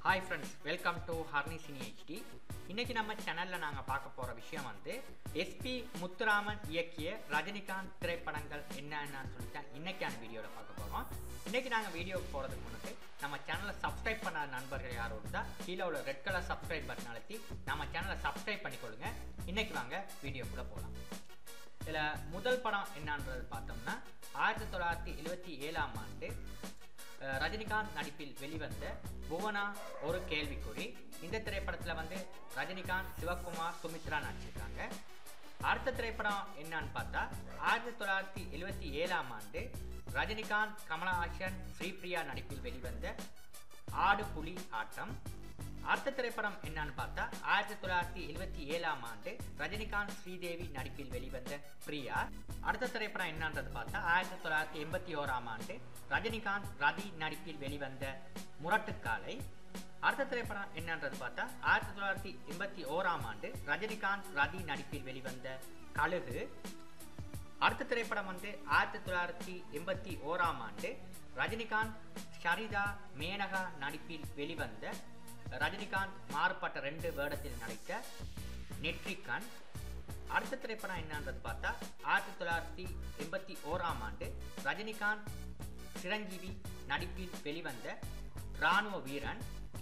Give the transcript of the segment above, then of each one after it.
hi friends welcome to ஹர்னி cine HD இன்னைக்கு நம்ம சேனலில் நாங்கள் பார்க்க போகிற விஷயம் வந்து எஸ்பி முத்துராமன் இயக்கிய ரஜினிகாந்த் திரைப்படங்கள் என்னென்னு சொல்லிட்டு இன்னைக்கான வீடியோவில் பார்க்க போகிறோம் இன்னைக்கு நாங்கள் வீடியோக்கு போகிறதுக்கு முன்னாடி நம்ம சேனலை சப்ஸ்கிரைப் பண்ணாத நண்பர்கள் யாரும் இருந்தால் கீழே உள்ள ரெட் கலர் சப்ஸ்கிரைப் பட்டன் அழுத்தி நம்ம சேனலை சப்ஸ்கிரைப் பண்ணிக்கொள்ளுங்க இன்னைக்கு வாங்க வீடியோக்குள்ளே போகலாம் இதில் முதல் படம் என்னன்றது பார்த்தோம்னா ஆயிரத்தி தொள்ளாயிரத்தி எழுபத்தி ஏழாம் ஆண்டு அஹ், ரஜினிகாந்த் நடிப்பில் வெளிவந்த புவனா ஒரு கேள்விக்குறி இந்த திரைப்படத்தில் வந்து ரஜினிகாந்த் சிவகுமார் சுமித்ரா நடிச்சிருக்காங்க அடுத்த திரைப்படம் என்னன்னு பார்த்தா ஆயிரத்தி தொள்ளாயிரத்தி எழுபத்தி ஏழாம் ஆண்டு ரஜினிகாந்த் கமலஹாசன் ஸ்ரீபிரியா நடிப்பில் வெளிவந்த ஆடு புலி ஆட்டம் அடுத்த திரைப்படம் என்னன்னு பார்த்தா ஆயிரத்தி தொள்ளாயிரத்தி எழுபத்தி ஏழாம் ஆண்டு ரஜினிகாந்த் ஸ்ரீதேவி நடிப்பில் வெளிவந்த பிரியா அடுத்த திரைப்படம் என்னன்றது பார்த்தா ஆயிரத்தி தொள்ளாயிரத்தி எண்பத்தி ஓராம் ஆண்டு ரஜினிகாந்த் ரதி நடிப்பில் வெளிவந்த முரட்டுக்காலை அடுத்த திரைப்படம் என்னன்றது பார்த்தா ஆயிரத்தி தொள்ளாயிரத்தி எண்பத்தி ஓராம் ஆண்டு ரஜினிகாந்த் ரதி நடிப்பில் வெளிவந்த கழுகு அடுத்த திரைப்படம் வந்து ஆயிரத்தி தொள்ளாயிரத்தி எண்பத்தி ஓராம் ஆண்டு ரஜினிகாந்த் ஷரிதா மேனகா நடிப்பில் வெளிவந்த ரஜினிகாந்த் மாறுபட்ட ரெண்டு வேடத்தில் நடித்த நெட்ரிகன் அடுத்த திரைப்படம் என்னன்றது பார்த்தா ஆயிரத்தி தொள்ளாயிரத்தி எண்பத்தி ஓராம் ஆண்டு ரஜினிகாந்த் சிரஞ்சீவி நடிப்பில் வெளிவந்த இராணுவ வீரன்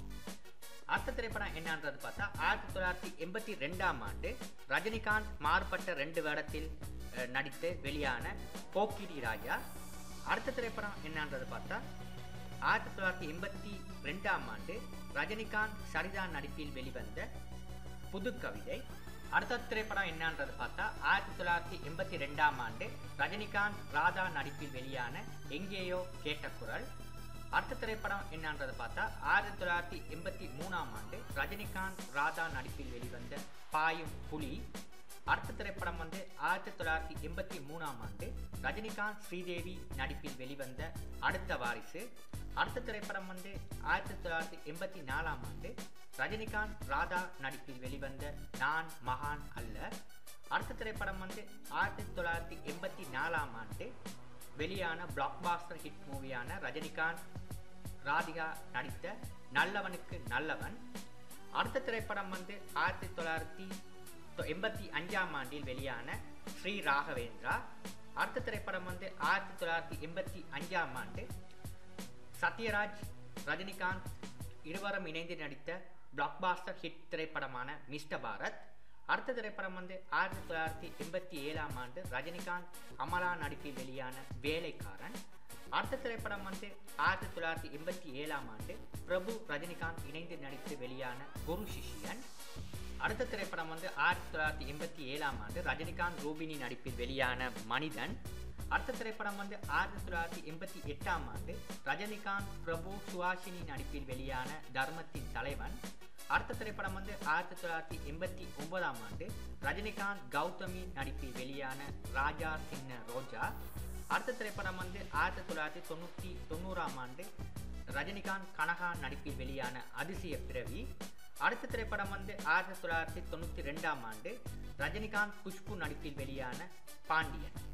அடுத்த திரைப்படம் என்னன்றது பார்த்தா ஆயிரத்தி தொள்ளாயிரத்தி எண்பத்தி ரெண்டாம் ஆண்டு ரஜினிகாந்த் மாறுபட்ட ரெண்டு வேடத்தில் அஹ், நடித்து வெளியான போக்கிரி ராஜா அடுத்த திரைப்படம் என்னன்றது பார்த்தா ஆயிரத்தி தொள்ளாயிரத்தி எண்பத்தி ரெண்டாம் ஆண்டு ரஜினிகாந்த் சரிதா நடிப்பில் வெளிவந்த புது கவிதை அடுத்த திரைப்படம் என்னன்றது பார்த்தா ஆயிரத்தி தொள்ளாயிரத்தி எண்பத்தி ரெண்டாம் ஆண்டு ரஜினிகாந்த் ராதா நடிப்பில் வெளியான எங்கேயோ கேட்ட குரல் அடுத்த திரைப்படம் என்னன்றது பார்த்தா ஆயிரத்தி தொள்ளாயிரத்தி எண்பத்தி மூணாம் ஆண்டு ரஜினிகாந்த் ராதா நடிப்பில் வெளிவந்த பாயும் புலி அடுத்த திரைப்படம் வந்து ஆயிரத்தி தொள்ளாயிரத்தி எண்பத்தி மூணாம் ஆண்டு ரஜினிகாந்த் ஸ்ரீதேவி நடிப்பில் வெளிவந்த அடுத்த வாரிசு அடுத்த திரைப்படம் வந்து ஆயிரத்தி தொள்ளாயிரத்தி எண்பத்தி நாலாம் ஆண்டு ரஜினிகாந்த் ராதா நடிப்பில் வெளிவந்த நான் மகான் அல்ல அடுத்த திரைப்படம் வந்து ஆயிரத்தி தொள்ளாயிரத்தி எண்பத்தி நாலாம் ஆண்டு வெளியான பிளாக்பாஸ்டர் ஹிட் மூவியான ரஜினிகாந்த் ராதிகா நடித்த நல்லவனுக்கு நல்லவன் அடுத்த திரைப்படம் வந்து ஆயிரத்தி தொள்ளாயிரத்தி தொ- எண்பத்தி அஞ்சாம் ஆண்டில் வெளியான ஸ்ரீ ராகவேந்திரா அடுத்த திரைப்படம் வந்து ஆயிரத்தி தொள்ளாயிரத்தி எண்பத்தி அஞ்சாம் ஆண்டு சத்யராஜ் ரஜினிகாந்த் இருவரும் இணைந்து நடித்த பிளாக்பாஸ்டர் ஹிட் திரைப்படமான மிஸ்டர் பாரத் அடுத்த திரைப்படம் வந்து ஆயிரத்தி தொள்ளாயிரத்தி எண்பத்தி ஏழாம் ஆண்டு ரஜினிகாந்த் கமலா நடிப்பில் வெளியான வேலைக்காரன் அடுத்த திரைப்படம் வந்து ஆயிரத்தி தொள்ளாயிரத்தி எண்பத்தி ஏழாம் ஆண்டு பிரபு ரஜினிகாந்த் இணைந்து நடித்து வெளியான குரு சிஷியன் அடுத்த திரைப்படம் வந்து ஆயிரத்தி தொள்ளாயிரத்தி எண்பத்தி ஏழாம் ஆண்டு ரஜினிகாந்த் ரூபினி நடிப்பில் வெளியான மனிதன் அடுத்த திரைப்படம் வந்து ஆயிரத்தி தொள்ளாயிரத்தி எண்பத்தி எட்டாம் ஆண்டு ரஜினிகாந்த் பிரபு சுஹாசினி நடிப்பில் வெளியான தர்மத்தின் தலைவன் அடுத்த திரைப்படம் வந்து ஆயிரத்தி தொள்ளாயிரத்தி எண்பத்தி ஒன்பதாம் ஆண்டு ரஜினிகாந்த் கௌதமி நடிப்பில் வெளியான ராஜா சின்ன ரோஜா அடுத்த திரைப்படம் வந்து ஆயிரத்தி தொள்ளாயிரத்தி தொண்ணூற்றி தொண்ணூறாம் ஆண்டு ரஜினிகாந்த் கனகா நடிப்பில் வெளியான அதிசய பிறவி அடுத்த திரைப்படம் வந்து ஆயிரத்தி தொள்ளாயிரத்தி தொண்ணூற்றி ரெண்டாம் ஆண்டு ரஜினிகாந்த் குஷ்பு நடிப்பில் வெளியான பாண்டியன்